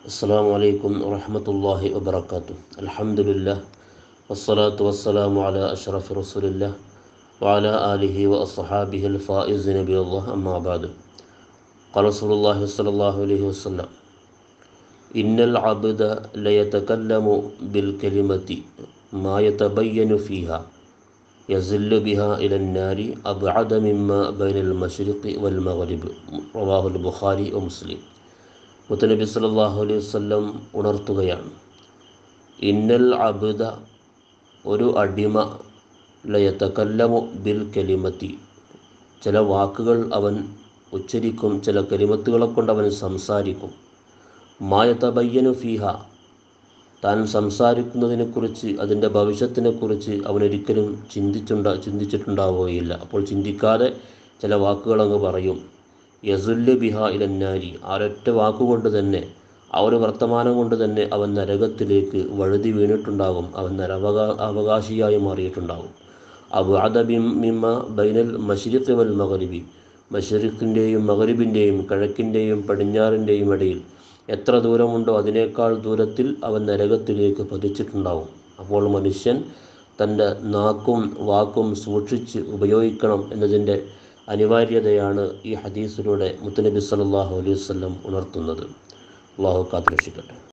السلام عليكم ورحمة الله وبركاته الحمد لله والصلاة والسلام على أشرف رسول الله وعلى آله وأصحابه الفائزين بالله أما بعد قال رسول الله صلى الله عليه وسلم إن العبد ليتكلم بالكلمة ما يتبين فيها يزل بها إلى النار أبعد مما بين المشرق والمغرب رواه البخاري ومسلم മുത്തനബി സല്ലല്ലാഹു അലൈഹി വസല്ലം ഉണർത്തുകയാണ് ഇന്നൽ അബുദ ഒരു അടിമ ലയത്തക്കല്ലമു ബിൽ കലിമത്തി ചില വാക്കുകൾ അവൻ ഉച്ചരിക്കും ചില കലിമത്തുകളെ കൊണ്ട് അവൻ സംസാരിക്കും മായത്തബയ്യനു ഫീഹ താൻ സംസാരിക്കുന്നതിനെക്കുറിച്ച് അതിൻ്റെ ഭവിഷ്യത്തിനെക്കുറിച്ച് അവനൊരിക്കലും ചിന്തിച്ചുണ്ട ചിന്തിച്ചിട്ടുണ്ടാവുകയില്ല അപ്പോൾ ചിന്തിക്കാതെ ചില വാക്കുകൾ അങ്ങ് പറയും യസുല്ല് ബിഹ ഇലന്നാരി ആ ഒരൊറ്റ വാക്കുകൊണ്ട് തന്നെ ആ ഒരു വർത്തമാനം കൊണ്ട് തന്നെ അവൻ നരകത്തിലേക്ക് വഴുതി വീണിട്ടുണ്ടാകും അവൻ നരവകാ അവകാശിയായി മാറിയിട്ടുണ്ടാകും അബു അദബിം മിമ്മ ബൈനൽ മഷരിഖ് വൽ മകരിബി മഷരിഖിൻ്റെയും മകരിബിൻ്റെയും കിഴക്കിൻ്റെയും പടിഞ്ഞാറിൻ്റെയും ഇടയിൽ എത്ര ദൂരമുണ്ടോ അതിനേക്കാൾ ദൂരത്തിൽ അവൻ നരകത്തിലേക്ക് പതിച്ചിട്ടുണ്ടാവും അപ്പോൾ മനുഷ്യൻ തൻ്റെ നാക്കും വാക്കും സൂക്ഷിച്ച് ഉപയോഗിക്കണം എന്നതിൻ്റെ അനിവാര്യതയാണ് ഈ ഹദീസിലൂടെ മുത്തനബി സല്ലല്ലാഹു അലൈഹി വസല്ലം ഉണർത്തുന്നത് അള്ളാഹു കാത്തുരക്ഷിക്കട്ടെ